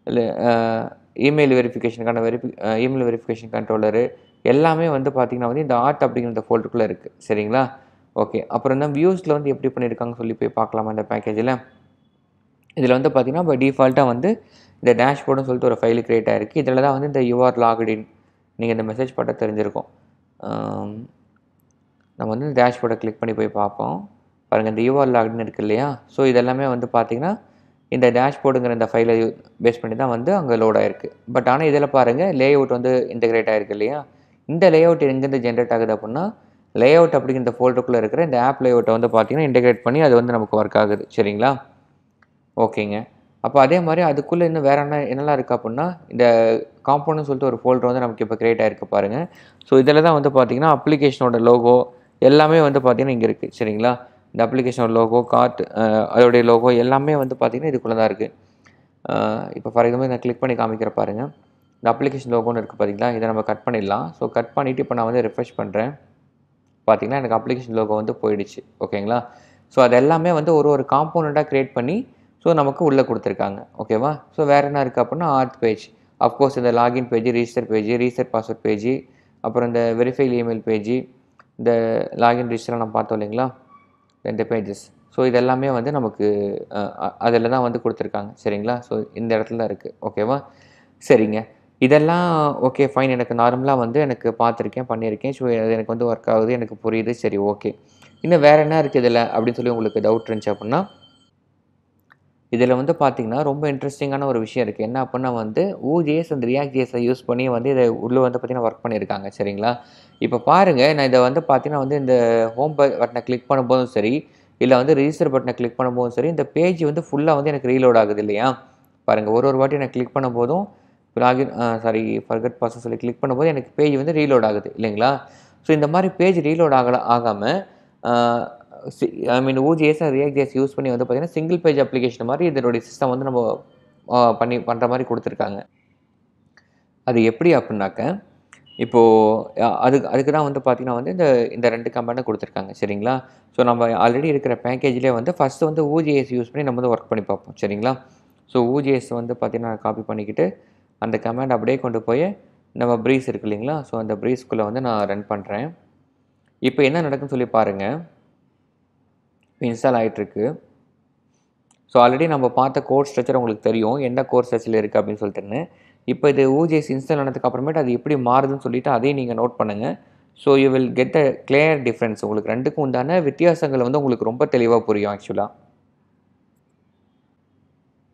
இமெயில் வெரிஃபிகேஷனுக்கான வெரிஃபி இமெயில் வெரிஃபிகேஷன் கண்ட்ரோலரு எல்லாமே வந்து பார்த்தீங்கன்னா வந்து இந்த ஆர்ட் அப்படிங்கிற இந்த ஃபோல்டருக்குள்ளே இருக்குது சரிங்களா ஓகே அப்புறம் இந்த வியூஸில் வந்து எப்படி பண்ணியிருக்காங்கன்னு சொல்லி போய் பார்க்கலாமா இந்த பேக்கேஜில் இதில் வந்து பார்த்தீங்கன்னா இப்போ டிஃபால்ட்டாக வந்து இந்த டேஷ்போர்டுன்னு சொல்லிட்டு ஒரு ஃபைல் க்ரியேட் ஆகிருக்கு இதில் தான் வந்து இந்த யூஆர் லாக்டின் நீங்கள் இந்த மெசேஜ் பட்ட தெரிஞ்சிருக்கும் ஆம், நம்ம வந்து இந்த டேஷ்போர்டை கிளிக் பண்ணி போய் பார்ப்போம் பாருங்கள் இந்த யூஆர் லாக்டின் இருக்குது இல்லையா ஸோ இதெல்லாமே வந்து பார்த்தீங்கன்னா இந்த டேஷ்போர்டுங்கிற இந்த ஃபைலை பேஸ் பண்ணி தான் வந்து அங்கே லோட் ஆயிருக்கு பட் ஆனால் இதில் பாருங்கள் லேஅவுட் வந்து இன்டகிரேட் ஆயிருக்கு இல்லையா இந்த லேஅவுட் எங்கேருந்து ஜென்ரேட் ஆகுது அப்படின்னா லேஅவுட் அப்படிங்கிற இந்த ஃபோல்டருக்குள்ளே இருக்கிற இந்த ஆப் லேஅவுட்டை வந்து பார்த்தீங்கன்னா இன்டகிரேட் பண்ணி அது வந்து நமக்கு ஒர்க் ஆகுது சரிங்களா ஓகேங்க அப்போ அதே மாதிரி அதுக்குள்ளே இன்னும் வேறு என்ன என்னெல்லாம் இருக்குது அப்படின்னா இந்த காம்பவுண்ட்னு சொல்லிட்டு ஒரு ஃபோல்டர் வந்து நமக்கு இப்போ க்ரியேட் ஆகிருக்கு பாருங்கள் ஸோ இதில் தான் வந்து பார்த்தீங்கன்னா அப்ளிகேஷனோட லோகோ எல்லாமே வந்து பார்த்தீங்கன்னா இங்கே இருக்குது சரிங்களா இந்த அப்ளிகேஷனோட லோகோ கார்ட் அதோடைய லோகோ எல்லாமே வந்து பார்த்தீங்கன்னா இதுக்குள்ளே தான் இருக்குது இப்போ ஃபார் எக்ஸாம்பிள் நான் கிளிக் பண்ணி காமிக்கிற பாருங்கள் இந்த அப்ளிகேஷன் லோகோன்னு இருக்குது பார்த்தீங்களா இதை நம்ம கட் பண்ணிடலாம் ஸோ கட் பண்ணிவிட்டு இப்போ நான் வந்து ரெஃப்ரெஷ் பண்ணுறேன் பார்த்தீங்கன்னா எனக்கு அப்ளிகேஷன் லோகோ வந்து போயிடுச்சு ஓகேங்களா ஸோ அது எல்லாமே வந்து ஒரு ஒரு காம்போனண்ட்டாக க்ரியேட் பண்ணி ஸோ நமக்கு உள்ளே கொடுத்துருக்காங்க ஓகேவா ஸோ வேறு என்ன இருக்குது அப்படின்னா ஆர்ட் பேஜ் அஃப்கோர்ஸ் இந்த login page register page reset password page அப்புறம் இந்த வெரிஃபைல் இமெயில் பேஜ் இந்த லாகின் ரிஜிஸ்டர் நம்ம பார்த்தோம் இல்லைங்களா ரெண்டு பேஜஸ் ஸோ இது எல்லாமே வந்து நமக்கு அதில் தான் வந்து கொடுத்துருக்காங்க சரிங்களா ஸோ இந்த இடத்துல தான் இருக்குது ஓகேவா சரிங்க இதெல்லாம் ஓகே ஃபைன் எனக்கு நார்மலாக வந்து எனக்கு பார்த்துருக்கேன் பண்ணியிருக்கேன் ஸோ அது எனக்கு வந்து ஒர்க் ஆகுது எனக்கு புரியுது சரி ஓகே இன்னும் வேறு என்ன இருக்குது இதில் அப்படின்னு சொல்லி உங்களுக்கு டவுட் இருந்துச்சு அப்படின்னா இதில் வந்து பார்த்தீங்கன்னா ரொம்ப இன்ட்ரெஸ்டிங்கான ஒரு விஷயம் இருக்குது என்ன அப்படின்னா வந்து ஊஜேஸ் அந்த ரியாக்ட் ஜேஸை யூஸ் பண்ணி வந்து இதை உள்ளே வந்து பார்த்தீங்கன்னா ஒர்க் பண்ணியிருக்காங்க சரிங்களா இப்போ பாருங்கள் நான் இதை வந்து பார்த்தீங்கன்னா வந்து இந்த ஹோம் பட்டனை கிளிக் பண்ணும்போதும் சரி இல்லை வந்து ரிஜிஸ்டர் பட்டனை கிளிக் பண்ணும்போதும் சரி இந்த பேஜ் வந்து ஃபுல்லாக வந்து எனக்கு ரீலோட் ஆகுது இல்லையா பாருங்கள் ஒரு ஒரு வாட்டி நான் கிளிக் பண்ணும்போதும் லாகின் சாரி ஃபர்கட் பாஸ் சொல்லி கிளிக் பண்ணும்போது எனக்கு பேஜ் வந்து ரீலோட் ஆகுது இல்லைங்களா ஸோ இந்த மாதிரி பேஜ் ரீலோட் ஆகல ஆகாமல் ஐ மீன் ஓஜிஎஸ் ரியாக்ட் ஜேஸ் யூஸ் பண்ணி வந்து பார்த்தீங்கன்னா சிங்கிள் பேஜ் அப்ளிகேஷன் மாதிரி இதனுடைய சிஸ்டம் வந்து நம்ம ஆ, பண்ணி பண்ணுற மாதிரி கொடுத்துருக்காங்க அது எப்படி அப்படின்னாக்க இப்போது அதுக்கு அதுக்கு தான் வந்து பார்த்திங்கன்னா வந்து இந்த இந்த ரெண்டு கம்பெனி கொடுத்துருக்காங்க சரிங்களா ஸோ நம்ம ஆல்ரெடி இருக்கிற பேக்கேஜ்லேயே வந்து ஃபஸ்ட்டு வந்து ஊஜிஎஸ் யூஸ் பண்ணி நம்ம வந்து ஒர்க் பண்ணி பார்ப்போம் சரிங்களா ஸோ ஊஜிஎஸ் வந்து பார்த்திங்கன்னா காப்பி பண்ணிக்கிட்டு அந்த கமாண்ட் அப்படியே கொண்டு போய் நம்ம ப்ரீஸ் இருக்கு இல்லைங்களா ஸோ அந்த ப்ரீஸ்க்குள்ளே வந்து நான் ரன் பண்ணுறேன் இப்போ என்ன நடக்குன்னு சொல்லி பாருங்கள் இன்ஸ்டால் ஆகிட்டுருக்கு ஸோ ஆல்ரெடி நம்ம பார்த்த கோட் ஸ்ட்ரக்சர் உங்களுக்கு தெரியும் என்ன கோட் ஸ்ட்ரக்சரில் இருக்குது அப்படின்னு சொல்லிட்டுன்னு இப்போ இது ஊஜேஸ் இன்ஸ்டால் ஆனதுக்கு அப்புறமேட்டு அது எப்படி மாறுதுன்னு சொல்லிட்டு அதையும் நீங்கள் நோட் பண்ணுங்கள் so you will get uh clear difference உங்களுக்கு ரெண்டுக்கும் உண்டான வித்தியாசங்கள் வந்து உங்களுக்கு ரொம்ப தெளிவாக புரியும் ஆக்சுவலாக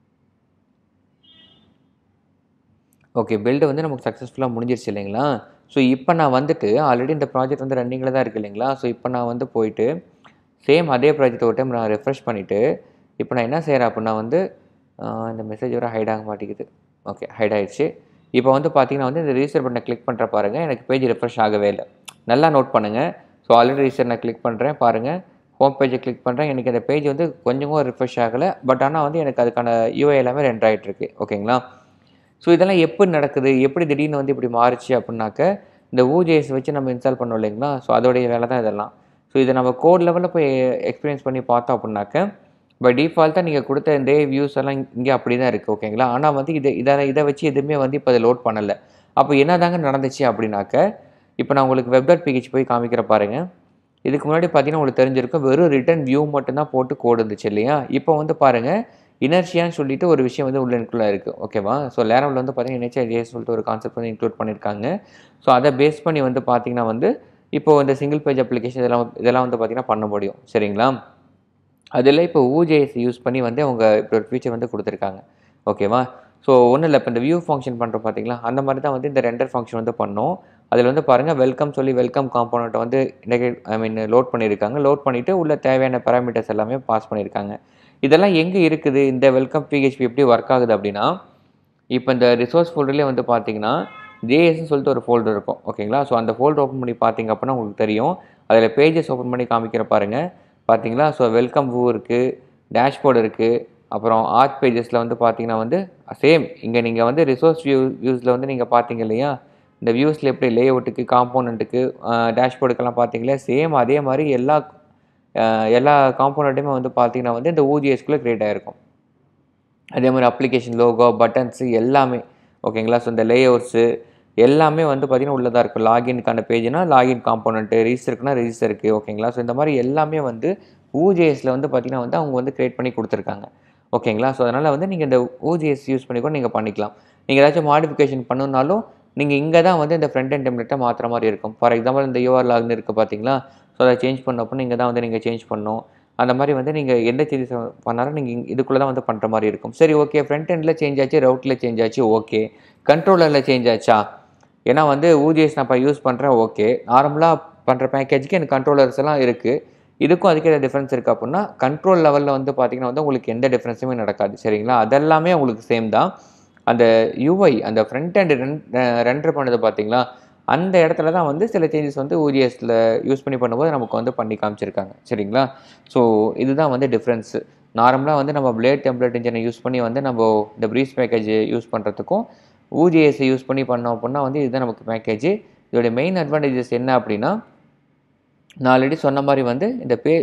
ஓகே பில்டு வந்து நமக்கு சக்ஸஸ்ஃபுல்லாக முடிஞ்சிருச்சு இல்லைங்களா ஸோ இப்போ நான் வந்துட்டு ஆல்ரெடி இந்த ப்ராஜெக்ட் வந்து ரன்னிங்கில் தான் இருக்குது இல்லைங்களா ஸோ இப்போ நான் வந்து போயிட்டு சேம் அதே ப்ராஜெக்ட் ஒரு டைம் நான் ரெஃப்ரெஷ் பண்ணிவிட்டு இப்போ நான் என்ன செய்கிறேன் அப்படின்னா வந்து ஆஹ் இந்த மெசேஜ் வர ஹைட் ஆக மாட்டேங்குது ஓகே ஹைட் ஆயிடுச்சு இப்போ வந்து பார்த்தீங்கன்னா வந்து இந்த ரிஜிஸ்டர் பட்டனை கிளிக் பண்ணுற பாருங்கள் எனக்கு பேஜ் ரெஃப்ரெஷ் ஆகவே இல்லை நல்லா நோட் பண்ணுங்கள் ஸோ ஆல்ரெடி ரிஜிஸ்டர் நான் கிளிக் பண்ணுறேன் பாருங்கள் ஹோம் பேஜை கிளிக் பண்ணுறேன் எனக்கு அந்த பேஜ் வந்து கொஞ்சம் கூட ரிஃப்ரெஷ் ஆகலை பட் ஆனால் வந்து எனக்கு அதுக்கான யூஐ எல்லாமே ரெண்ட் ஆகிட்டு இருக்கு ஓகேங்களா ஸோ இதெல்லாம் எப்படி நடக்குது எப்படி திடீர்னு வந்து இப்படி மாறுச்சு அப்படின்னாக்க இந்த ஊஜேஎஸ் வச்சு நம்ம இன்ஸ்டால் பண்ணோம் இல்லைங்களா ஸோ அதோடைய வேலை தான் இதெல்லாம் ஸோ இதை நம்ம கோட் லெவலில் போய் எக்ஸ்பீரியன்ஸ் பண்ணி பார்த்தோம் அப்படின்னாக்க பை டிஃபால்ட்டாக நீங்கள் கொடுத்த இந்த வியூஸ் எல்லாம் இங்கே அப்படி தான் இருக்குது ஓகேங்களா ஆனால் வந்து இதை இதை இதை வச்சு எதுவுமே வந்து இப்போ அதை லோட் பண்ணலை அப்போ என்ன தாங்க நடந்துச்சு அப்படின்னாக்க இப்போ நான் உங்களுக்கு வெப் டாட் பிஹெச் போய் காமிக்கிற பாருங்க இதுக்கு முன்னாடி பார்த்தீங்கன்னா உங்களுக்கு தெரிஞ்சிருக்கும் வெறும் ரிட்டன் வியூ மட்டும்தான் போட்டு கோடு இருந்துச்சு இல்லையா இப்போ வந்து பாருங்கள் இனர்ஷியான்னு சொல்லிட்டு ஒரு விஷயம் வந்து உள்ள இன்க்ளூட் இருக்குது ஓகேவா ஸோ லேரவில் வந்து பார்த்தீங்கன்னா இனர்ஷியா சொல்லிட்டு ஒரு கான்செப்ட் வந்து இன்க்ளூட் பண்ணியிருக்காங்க ஸோ அதை பேஸ் பண்ணி வந்து பார்த்தீங்கன்னா வந்து இப்போ இந்த சிங்கிள் பேஜ் அப்ளிகேஷன் இதெல்லாம் இதெல்லாம் வந்து பார்த்தீங்கன்னா பண்ண முடியும் சரிங்களா அதில் இப்போ ஊஜேஎஸ் யூஸ் பண்ணி வந்து அவங்க இப்படி ஒரு ஃபீச்சர் வந்து கொடுத்துருக்காங்க ஓகேவா ஸோ ஒன்றும் இல்லை இப்போ இந்த வியூ ஃபங்க்ஷன் பண்ணுறோம் பார்த்தீங்களா அந்த மாதிரி தான் வந்து இந்த ரெண்டர் ஃபங்க்ஷன் வந்து பண்ணோம் அதில் வந்து பாருங்கள் வெல்கம் சொல்லி வெல்கம் காம்போனண்ட்டை வந்து இன்டெகிரேட் ஐ மீன் லோட் பண்ணியிருக்காங்க லோட் பண்ணிவிட்டு உள்ள தேவையான பேராமீட்டர்ஸ் எல்லாமே பாஸ் பண்ணியிருக்காங்க இதெல்லாம் எங்கே இருக்குது இந்த வெல்கம் பிஹெச்பி எப்படி ஒர்க் ஆகுது அப்படின்னா இப்போ இந்த ரிசோர்ஸ் ஃபோல்டர்லேயே வந்து பார்த்தீங்கன்னா ஜேஎஸ்ன்னு சொல்லிட்டு ஒரு ஃபோல்டர் இருக்கும் ஓகேங்களா ஸோ அந்த ஃபோல்டர் ஓப்பன் பண்ணி பார்த்தீங்க அப்படின்னா உங்களுக்கு தெரியும் அதில் பேஜஸ் ஓப்பன் பண்ணி காமிக்கிற பாருங்கள் பார்த்தீங்களா ஸோ வெல்கம் வியூ இருக்குது டேஷ்போர்டு இருக்குது அப்புறம் ஆர்ட் பேஜஸில் வந்து பார்த்தீங்கன்னா வந்து சேம் இங்கே நீங்கள் வந்து ரிசோர்ஸ் வியூ வியூஸில் வந்து நீங்கள் பார்த்தீங்க இல்லையா இந்த வியூஸில் எப்படி லே அவுட்டுக்கு காம்போனண்ட்டுக்கு டேஷ்போர்டுக்கெல்லாம் பார்த்தீங்களா சேம் அதே மாதிரி எல்லா அஹ், எல்லா காம்போனண்ட்டுமே வந்து பார்த்தீங்கன்னா வந்து இந்த ஊஜிஎஸ்குள்ளே க்ரியேட் ஆகிருக்கும் அதே மாதிரி அப்ளிகேஷன் லோகோ பட்டன்ஸு எல்லாமே ஓகேங்களா ஸோ இந்த லேஅவுட்ஸு எல்லாமே வந்து பார்த்திங்கன்னா உள்ளதாக இருக்கும் லாகின்க்கான பேஜ்னா லாகின் காம்போனண்ட்டு ரிஜிஸ்டருக்குனா ரிஜிஸ்டருக்கு ஓகேங்களா ஸோ இந்த மாதிரி எல்லாமே வந்து ஊஜேஎஸில் வந்து பார்த்திங்கன்னா வந்து அவங்க வந்து க்ரியேட் பண்ணி கொடுத்துருக்காங்க ஓகேங்களா ஸோ அதனால் வந்து நீங்கள் இந்த ஊஜிஎஸ் யூஸ் பண்ணி கூட நீங்கள் பண்ணிக்கலாம் நீங்கள் ஏதாச்சும் மாடிஃபிகேஷன் பண்ணணுன்னாலும் நீங்கள் இங்கே தான் வந்து இந்த ஃப்ரண்ட் அண்ட் டெம்ப்ளேட்டை மாற்றுற மாதிரி இருக்கும் ஃபார் எக்ஸாம்பிள் இந்த யூஆர் லாக்னு இருக்குது பார்த்தீங்களா ஸோ அதை சேஞ்ச் பண்ணப்போ நீங்கள் தான் வந்து நீங்கள் சேஞ்ச் பண்ணணும் அந்த மாதிரி வந்து நீங்கள் எந்த சேஞ்சஸ் பண்ணாலும் நீங்கள் இதுக்குள்ளே தான் வந்து பண்ணுற மாதிரி இருக்கும் சரி ஓகே ஃப்ரண்ட் எண்டில் சேஞ்ச் ஆச்சு ரவுட்டில் சேஞ்ச் ஆச்சு ஓகே கண்ட்ரோலரில் சேஞ்ச் ஆச்சா ஏன்னா வந்து ஊஜிஎஸ் நான் இப்போ யூஸ் பண்ணுறேன் ஓகே நார்மலாக பண்ணுற பேக்கேஜுக்கு எனக்கு கண்ட்ரோலர்ஸ் எல்லாம் இருக்குது இதுக்கும் அதுக்கு ஏதாவது டிஃப்ரென்ஸ் இருக்குது அப்படின்னா கண்ட்ரோல் லெவலில் வந்து பார்த்தீங்கன்னா வந்து உங்களுக்கு எந்த டிஃப்ரென்ஸுமே நடக்காது சரிங்களா அதெல்லாமே உங்களுக்கு சேம் தான் அந்த யூஐ அந்த ஃப்ரண்ட் அண்ட் ரெண்டர் பண்ணது பார்த்தீங்களா அந்த இடத்துல தான் வந்து சில சேஞ்சஸ் வந்து ஊஜிஎஸில் யூஸ் பண்ணி பண்ணும்போது நமக்கு வந்து பண்ணி காமிச்சிருக்காங்க சரிங்களா ஸோ இதுதான் வந்து டிஃப்ரென்ஸு நார்மலாக வந்து நம்ம பிளேட் டெம்ப்ளேட் இன்ஜினை யூஸ் பண்ணி வந்து நம்ம இந்த ப்ரீஸ் பேக்கேஜ் யூஸ் பண்ணுறதுக்கும் ஊஜிஎஸ்ஸை யூஸ் பண்ணி பண்ணோம் அப்படின்னா வந்து இதுதான் நமக்கு பேக்கேஜ் இதோடைய மெயின் அட்வான்டேஜஸ் என்ன அப்படின்னா நான் ஆல்ரெடி சொன்ன மாதிரி வந்து இந்த பே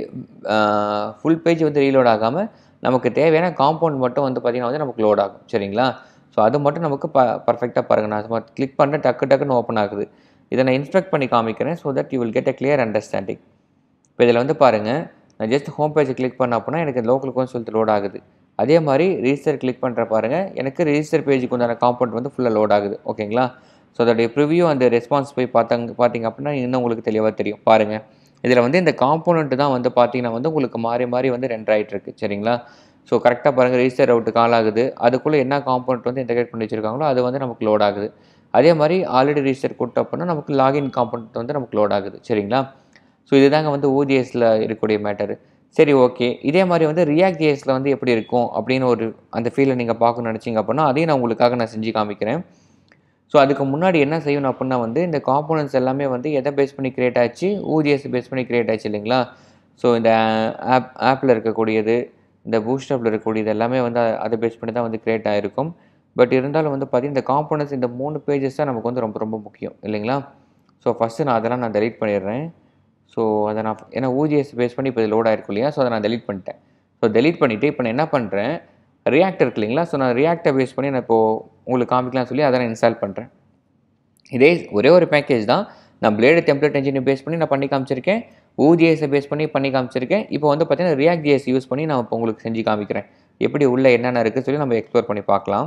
ஃபுல் பேஜ் வந்து ரீலோட் ஆகாமல் நமக்கு தேவையான காம்பவுண்ட் மட்டும் வந்து பார்த்திங்கன்னா வந்து நமக்கு லோட் ஆகும் சரிங்களா ஸோ அது மட்டும் நமக்கு ப பர்ஃபெக்டாக பாருங்கள் நான் சும்மா கிளிக் பண்ணுறேன் டக்கு டக்குன்னு ஓப்பன் ஆகுது இதை நான் இன்ஸ்ட்ரக்ட் பண்ணி காமிக்கிறேன் so that you will get uh clear understanding இப்போ இதில் வந்து பாருங்கள் நான் ஜஸ்ட் ஹோம் பேஜை கிளிக் பண்ண அப்படின்னா எனக்கு லோக்கல் கோன்னு சொல்லிட்டு லோட் ஆகுது அதே மாதிரி ரிஜிஸ்டர் கிளிக் பண்ணுற பாருங்கள் எனக்கு ரிஜிஸ்டர் பேஜுக்கு உண்டான காம்பவுண்ட் வந்து ஃபுல்லாக லோட் ஆகுது ஓகேங்களா ஸோ அதோடைய ப்ரிவ்யூ அந்த ரெஸ்பான்ஸ் போய் பார்த்தாங்க பார்த்தீங்க அப்படின்னா இன்னும் உங்களுக்கு தெளிவாக தெரியும் பாருங்கள் இதில் வந்து இந்த காம்போனண்ட் தான் வந்து பார்த்தீங்கன்னா வந்து உங்களுக்கு மாறி மாறி வந்து ரெண்டர் ஆகிட்டு இருக்கு சரிங்களா ஸோ கரெக்டாக பாருங்கள் ரிஜிஸ்டர் அவுட்டு கால் ஆகுது அதுக்குள்ளே என்ன காம்போனண்ட் வந்து இன்டெகிரேட் பண்ணி வச்சிருக்காங்களோ அது வந்து நமக்கு லோட் ஆகுது அதே மாதிரி ஆல்ரெடி ரிஜிஸ்டர் கொடுத்த அப்படின்னா நமக்கு லாகின் காம்போனண்ட் வந்து நமக்கு லோட் ஆகுது சரிங்களா ஸோ இதுதாங்க வந்து ஓஜிஎஸில் இருக்கக்கூடிய மேட்டர் சரி ஓகே இதே மாதிரி வந்து ரியாக்ட் ஜிஎஸில் வந்து எப்படி இருக்கும் அப்படின்னு ஒரு அந்த ஃபீலை நீங்கள் பார்க்கணும்னு நினச்சிங்க அப்படின்னா அதையும் நான் உங்களுக்காக நான் செஞ்சு காமிக்கிறேன் ஸோ அதுக்கு முன்னாடி என்ன செய்யணும் அப்படின்னா வந்து இந்த காம்போனன்ட்ஸ் எல்லாமே வந்து எதை பேஸ் பண்ணி கிரியேட் ஆச்சு ஊஜிஎஸ் பேஸ் பண்ணி கிரியேட் ஆச்சு இல்லைங்களா ஸோ இந்த ஆப் ஆப்பில் இருக்கக்கூடியது இந்த பூஸ்டப்பில் இருக்கக்கூடியது எல்லாமே வந்து அ- அதை பேஸ் பண்ணி தான் வந்து கிரியேட் ஆகிருக்கும் பட் இருந்தாலும் வந்து பார்த்தீங்கன்னா இந்த காம்போனன்ட்ஸ் இந்த மூணு பேஜஸ் தான் நமக்கு வந்து ரொம்ப ரொம்ப முக்கியம் இல்லைங்களா ஸோ ஃபஸ்ட்டு நான் அதெல்லாம் நான் delete பண்ணிடுறேன் ஸோ அதை நான் ஏன்னா ஊஜிஎஸ் பேஸ் பண்ணி இப்போ லோட் ஆயிருக்கும் இல்லையா ஸோ அதை நான் delete பண்ணிட்டேன் ஸோ delete பண்ணிவிட்டு இப்போ நான் என்ன பண்ணுறேன் ரியாக்டர் இருக்கு இல்லைங்களா ஸோ நான் ரியாக்டர் பேஸ் பண்ணி நான் இப்போது உங்களுக்கு காமிக்கலாம் சொல்லி அதை நான் இன்ஸ்டால் பண்ணுறேன் இதே ஒரே ஒரு பேக்கேஜ் தான் நான் பிளேடு டெம்ப்ளேட் என்ஜினை பேஸ் பண்ணி நான் பண்ணி காமிச்சிருக்கேன் ஊஜிஎஸை பேஸ் பண்ணி பண்ணி காமிச்சிருக்கேன் இப்போ வந்து பார்த்தீங்கன்னா ரியாக்ட் ஜிஎஸ் யூஸ் பண்ணி நான் இப்போ உங்களுக்கு செஞ்சு காமிக்கிறேன் எப்படி உள்ள என்னென்ன இருக்குது சொல்லி நம்ம எக்ஸ்ப்ளோர் பண்ணி பார்க்கலாம்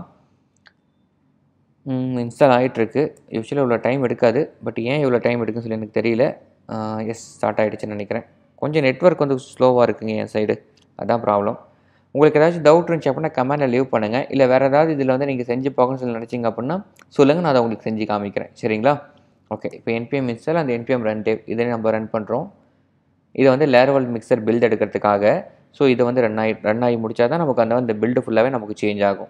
இன்ஸ்டால் ஆகிட்டுருக்கு யூஸ்வலாக இவ்வளோ டைம் எடுக்காது பட் ஏன் இவ்வளோ டைம் எடுக்குன்னு சொல்லி எனக்கு தெரியல எஸ் ஸ்டார்ட் ஆகிடுச்சுன்னு நினைக்கிறேன் கொஞ்சம் நெட்வொர்க் வந்து ஸ்லோவாக இருக்குங்க என் சைடு அதான் ப்ராப்ளம் உங்களுக்கு ஏதாச்சும் டவுட் இருந்துச்சு அப்படின்னா கமெண்டில் லீவ் பண்ணுங்கள் இல்லை வேறு ஏதாவது இதில் வந்து நீங்கள் செஞ்சு பார்க்கணும்னு சொல்லி நினச்சிங்க அப்படின்னா சொல்லுங்கள் நான் அதை உங்களுக்கு செஞ்சு காமிக்கிறேன் சரிங்களா ஓகே இப்போ என்பிஎம் இன்ஸ்டால் அந்த என்பிஎம் ரன் டேப் இதை நம்ம ரன் பண்ணுறோம் இதை வந்து லேரவல் மிக்சர் பில்ட் எடுக்கிறதுக்காக ஸோ இதை வந்து ரன் ஆகி ரன் ஆகி முடிச்சா தான் நமக்கு அந்த அந்த பில்டு ஃபுல்லாகவே நமக்கு சேஞ்ச் ஆகும்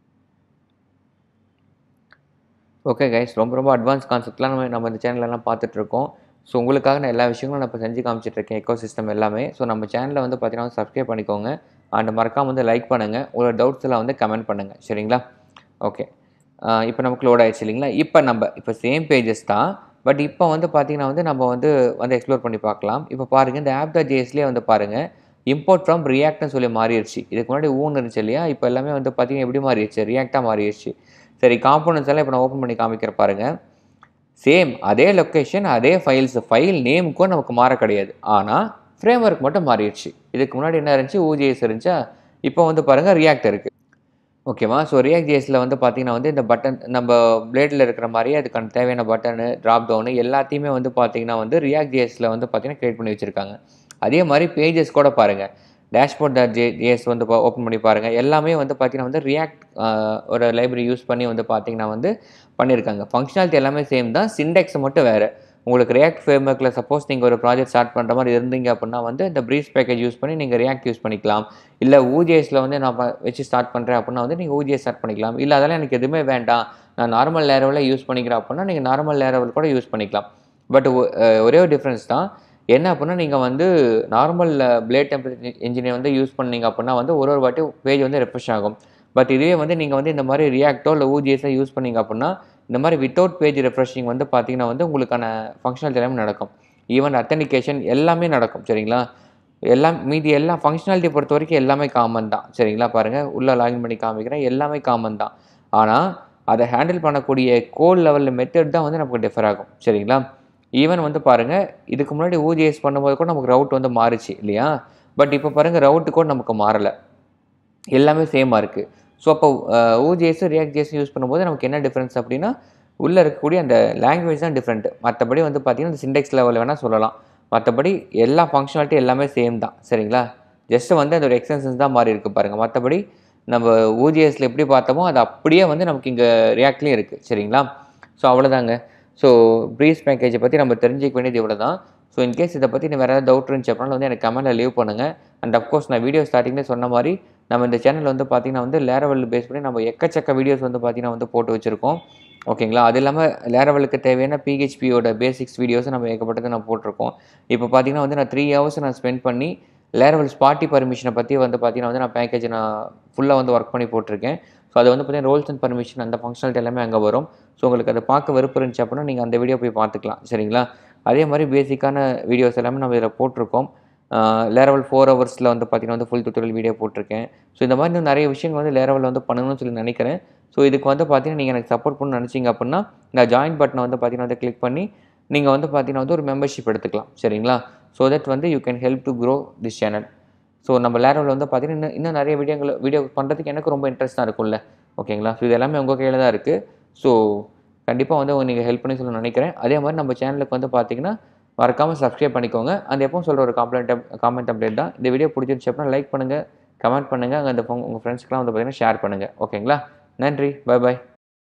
ஓகே கைஸ் ரொம்ப ரொம்ப அட்வான்ஸ் கான்செப்ட்லாம் நம்ம நம்ம இந்த சேனலெல்லாம் பார்த்துட்ருக்கோம் ஸோ உங்களுக்காக நான் எல்லா விஷயங்களும் நான் இப்போ செஞ்சு காமிச்சிட்ருக்கேன் எக்கோ சிஸ்டம் எல்லாமே ஸோ நம்ம சேனலை வந்து பார்த்தீங்கன்னா சப்ஸ்கிரைப் பண்ணிக்கோங்க அண்ட் மறக்காமல் வந்து லைக் பண்ணுங்கள் உங்களோட டவுட்ஸ் எல்லாம் வந்து கமெண்ட் பண்ணுங்கள் சரிங்களா ஓகே இப்போ நமக்கு லோட் ஆயிடுச்சு இல்லைங்களா இப்போ நம்ம இப்போ சேம் பேஜஸ் தான் பட் இப்போ வந்து பார்த்தீங்கன்னா வந்து நம்ம வந்து வந்து எக்ஸ்ப்ளோர் பண்ணி பார்க்கலாம் இப்போ பாருங்கள் இந்த ஆப் டாட் ஜேஎஸ்லேயே வந்து பாருங்கள் இம்போர்ட் ஃப்ரம் ரியாக்ட்னு சொல்லி மாறிடுச்சு இதுக்கு முன்னாடி ஊன் இருந்துச்சு இல்லையா இப்போ எல்லாமே வந்து பார்த்தீங்கன்னா எப்படி மாறிடுச்சு ரியாக்டாக மாறிடுச்சு சரி காம்போனன்ட்ஸ் எல்லாம் இப்போ நான் ஓப்பன் பண்ணி காமிக்கிற பாருங்கள் சேம் அதே லொக்கேஷன் அதே ஃபைல்ஸ் ஃபைல் நேமுக்கும் நமக்கு மாற கிடையாது ஆனால் ஃப்ரேம் ஒர்க் மட்டும் மாறிடுச்சு இதுக்கு முன்னாடி என்ன இருந்துச்சு ஊஜிஎஸ் இருந்துச்சா இப்போ வந்து பாருங்கள் ரியாக்ட் இருக்குது ஓகேவா ஸோ ரியாக்ட் ஜேஸில் வந்து பார்த்தீங்கன்னா வந்து இந்த பட்டன் நம்ம பிளேடில் இருக்கிற மாதிரியே அதுக்கான தேவையான பட்டனு ட்ராப் டவுனு எல்லாத்தையுமே வந்து பார்த்தீங்கன்னா வந்து ரியாக்ட் ஜேஸில் வந்து பார்த்தீங்கன்னா க்ரியேட் பண்ணி வச்சுருக்காங்க அதே மாதிரி பேஜஸ் கூட பாருங்கள் டேஷ்போர்ட் டாட் ஜே ஜேஎஸ் வந்து ஓப்பன் பண்ணி பாருங்கள் எல்லாமே வந்து பார்த்தீங்கன்னா வந்து ரியாக்ட் ஒரு லைப்ரரி யூஸ் பண்ணி வந்து பார்த்தீங்கன்னா வந்து பண்ணியிருக்காங்க ஃபங்க்ஷனாலிட்டி எல்லாமே சேம் தான் சிண்டெக்ஸ் மட்டும் வேறு உங்களுக்கு ரியாக்ட் ஃப்ரேம்ஒர்க்கில் சப்போஸ் நீங்கள் ஒரு ப்ராஜெக்ட் ஸ்டார்ட் பண்ணுற மாதிரி இருந்தீங்க அப்படின்னா வந்து இந்த ப்ரீஸ் பேக்கேஜ் யூஸ் பண்ணி நீங்கள் ரியாக்ட் யூஸ் பண்ணிக்கலாம் இல்லை ஊஜிஎஸில் வந்து நான் ப- வச்சு ஸ்டார்ட் பண்ணுறேன் அப்படின்னா வந்து நீங்கள் ஊஜிஎஸ் ஸ்டார்ட் பண்ணிக்கலாம் இல்லை அதெல்லாம் எனக்கு எதுவுமே வேண்டாம் நான் நார்மல் லேரவில் யூஸ் பண்ணிக்கிறேன் அப்படின்னா நீங்கள் நார்மல் லேரவில் கூட யூஸ் பண்ணிக்கலாம் பட் ஒரே ஒரு டிஃப்ரென்ஸ் தான் என்ன அப்படின்னா நீங்கள் வந்து நார்மல் பிளேட் டெம்பரேச்சர் இன்ஜினியர் வந்து யூஸ் பண்ணீங்க அப்படின்னா வந்து ஒரு ஒரு வாட்டி பேஜ் வந்து ரெஃப்ரெஷ் ஆகும் பட் இதுவே வந்து நீங்கள் வந்து இந்த மாதிரி ரியாக்டோ இல்லை ஊஜிஎஸோ யூஸ் பண்ணீங்க அப்படின்னா இந்த மாதிரி வித்தவுட் பேஜ் ரெஃப்ரெஷிங் வந்து பார்த்தீங்கன்னா வந்து உங்களுக்கான ஃபங்க்ஷனாலிட்டி எல்லாமே நடக்கும் ஈவன் அத்தன்டிகேஷன் எல்லாமே நடக்கும் சரிங்களா எல்லாம் மீதி எல்லாம் ஃபங்க்ஷனாலிட்டி பொறுத்த வரைக்கும் எல்லாமே காமன் தான் சரிங்களா பாருங்கள் உள்ளே லாகின் பண்ணி காமிக்கிறேன் எல்லாமே காமன் தான் ஆனால் அதை ஹேண்டில் பண்ணக்கூடிய கோட் லெவலில் மெத்தட் தான் வந்து நமக்கு டிஃபர் ஆகும் சரிங்களா ஈவன் வந்து பாருங்கள் இதுக்கு முன்னாடி ஊஜிஎஸ் பண்ணும்போது கூட நமக்கு ரவுட் வந்து மாறுச்சு இல்லையா பட் இப்போ பாருங்கள் ரவுட்டு கூட நமக்கு மாறலை எல்லாமே சேமாக இருக்குது ஸோ அப்போ ஓஜிஎஸ் ரியாக்ட் ஜேஸ் யூஸ் பண்ணும்போது நமக்கு என்ன டிஃப்ரென்ஸ் அப்படின்னா உள்ளே இருக்கக்கூடிய அந்த லாங்குவேஜ் தான் டிஃப்ரெண்ட் மற்றபடி வந்து பார்த்தீங்கன்னா இந்த சிண்டெக்ஸ் லெவலில் வேணால் சொல்லலாம் மற்றபடி எல்லா ஃபங்க்ஷனாலிட்டி எல்லாமே சேம் தான் சரிங்களா ஜஸ்ட் வந்து அந்த ஒரு எக்ஸ்டென்ஷன்ஸ் தான் மாறி இருக்கு பாருங்கள் மற்றபடி நம்ம ஓஜிஎஸில் எப்படி பார்த்தோமோ அது அப்படியே வந்து நமக்கு இங்கே ரியாக்ட்லேயும் இருக்குது சரிங்களா ஸோ அவ்வளோதாங்க ஸோ ப்ரீஸ் பேக்கேஜை பற்றி நம்ம தெரிஞ்சிக்க வேண்டியது இவ்வளோ தான் ஸோ இன்கேஸ் இதை பற்றி வேறு ஏதாவது டவுட் இருந்துச்சு அப்படின்னா வந்து எனக்கு கமெண்ட்டில் லீவ் பண்ணுங்கள் அண்ட் அஃப்கோர்ஸ் நான் வீடியோ ஸ்டார்டிங்லேயே சொன்ன மாதிரி நம்ம இந்த சேனல் வந்து பார்த்திங்கன்னா வந்து லேரவல் பேஸ் பண்ணி நம்ம எக்கச்சக்க வீடியோஸ் வந்து பார்த்திங்கன்னா வந்து போட்டு வச்சுருக்கோம் ஓகேங்களா அது இல்லாமல் லேரவலுக்கு தேவையான பிஹெச்பியோட பேசிக்ஸ் வீடியோஸை நம்ம ஏகப்பட்டதை நான் போட்டிருக்கோம் இப்போ பார்த்தீங்கன்னா வந்து நான் த்ரீ ஹவர்ஸ் நான் ஸ்பெண்ட் பண்ணி லேரவல் ஸ்பாட்டி பர்மிஷனை பற்றி வந்து பார்த்தீங்கன்னா வந்து நான் பேக்கேஜ் நான் ஃபுல்லாக வந்து ஒர்க் பண்ணி போட்டிருக்கேன் ஸோ அது வந்து பார்த்தீங்கன்னா ரோல்ஸ் அண்ட் பர்மிஷன் அந்த ஃபங்க்ஷனாலிட்டி எல்லாமே அங்கே வரும் ஸோ உங்களுக்கு அதை பார்க்க வெறுப்பு இருந்துச்சு அப்படின்னா நீங்கள் அந்த வீடியோ போய் பார்த்துக்கலாம் சரிங்களா அதே மாதிரி பேசிக்கான வீடியோஸ் எல்லாமே நம்ம இதில் போட்டிருக்கோம் லேரவல் ஃபோர் ஹவர்ஸில் வந்து பார்த்தீங்கன்னா வந்து ஃபுல் tutorial வீடியோ போட்டிருக்கேன் ஸோ இந்த மாதிரி இன்னும் நிறைய விஷயங்கள் வந்து லேரவலில் வந்து பண்ணணும்னு சொல்லி நினைக்கிறேன் ஸோ இதுக்கு வந்து பார்த்தீங்கன்னா நீங்கள் எனக்கு சப்போர்ட் பண்ணணும்னு நினச்சிங்க அப்படின்னா இந்த ஜாயின் பட்டனை வந்து பார்த்தீங்கன்னா வந்து கிளிக் பண்ணி நீங்கள் வந்து பார்த்தீங்கன்னா வந்து ஒரு மெம்பர்ஷிப் எடுத்துக்கலாம் சரிங்களா ஸோ தட் வந்து you can help to grow this channel so நம்ம லேரவில் வந்து பார்த்தீங்கன்னா இன்னும் இன்னும் நிறைய வீடியோங்கள் வீடியோ பண்ணுறதுக்கு எனக்கு ரொம்ப இன்ட்ரெஸ்ட்டாக இருக்கும்ல ஓகேங்களா ஸோ இது எல்லாமே உங்கள் கையில் தான் இருக்குது ஸோ கண்டிப்பாக வந்து நீங்கள் ஹெல்ப் பண்ணி சொல்ல நினைக்கிறேன் அதே மாதிரி நம்ம சேனலுக்கு வந்து பார்த்தீங்கன்னா மறக்காமல் சப்ஸ்கிரைப் பண்ணிக்கோங்க அந்த எப்பவும் சொல்கிற ஒரு காம்ப்ளைண்ட் காமெண்ட் அப்டேட் தான் இந்த வீடியோ பிடிச்சிருச்சு அப்படின்னா லைக் பண்ணுங்கள் கமெண்ட் பண்ணுங்கள் அங்கே அந்த உங்கள் ஃப்ரெண்ட்ஸ்க்குலாம் வந்து பார்த்தீங்கன்னா ஷேர் பண்ணுங்கள் ஓகேங்களா நன்றி பை பாய்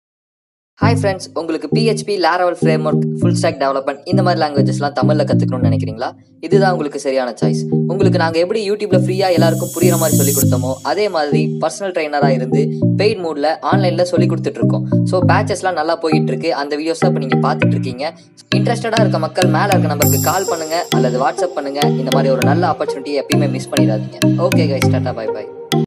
ஹாய் ஃப்ரெண்ட்ஸ் உங்களுக்கு PHP Laravel framework full stack development இந்த மாதிரி லாங்குவேஜஸ்லாம் தமிழில் கற்றுக்கணும்னு நினைக்கிறீங்களா இதுதான் உங்களுக்கு சரியான சாய்ஸ் உங்களுக்கு நாங்கள் எப்படி யூடியூப்ல ஃப்ரீயாக எல்லாருக்கும் புரியுற மாதிரி சொல்லி கொடுத்தோமோ அதே மாதிரி பர்சனல் ட்ரைனராக இருந்து பெய்ட் மூடில் ஆன்லைனில் சொல்லி கொடுத்துட்டு இருக்கோம் ஸோ பேச்சஸ்லாம் நல்லா போயிட்டு இருக்கு அந்த வீடியோஸ் இப்போ நீங்கள் பார்த்துட்டு இருக்கீங்க இன்ட்ரெஸ்டடாக இருக்க மக்கள் மேலே இருக்க நம்பருக்கு கால் பண்ணுங்க அல்லது வாட்ஸ்அப் பண்ணுங்க இந்த மாதிரி ஒரு நல்ல ஆப்பர்ச்சுனிட்டி எப்பயுமே மிஸ் பண்ணிடாதீங்க okay guys tata bye by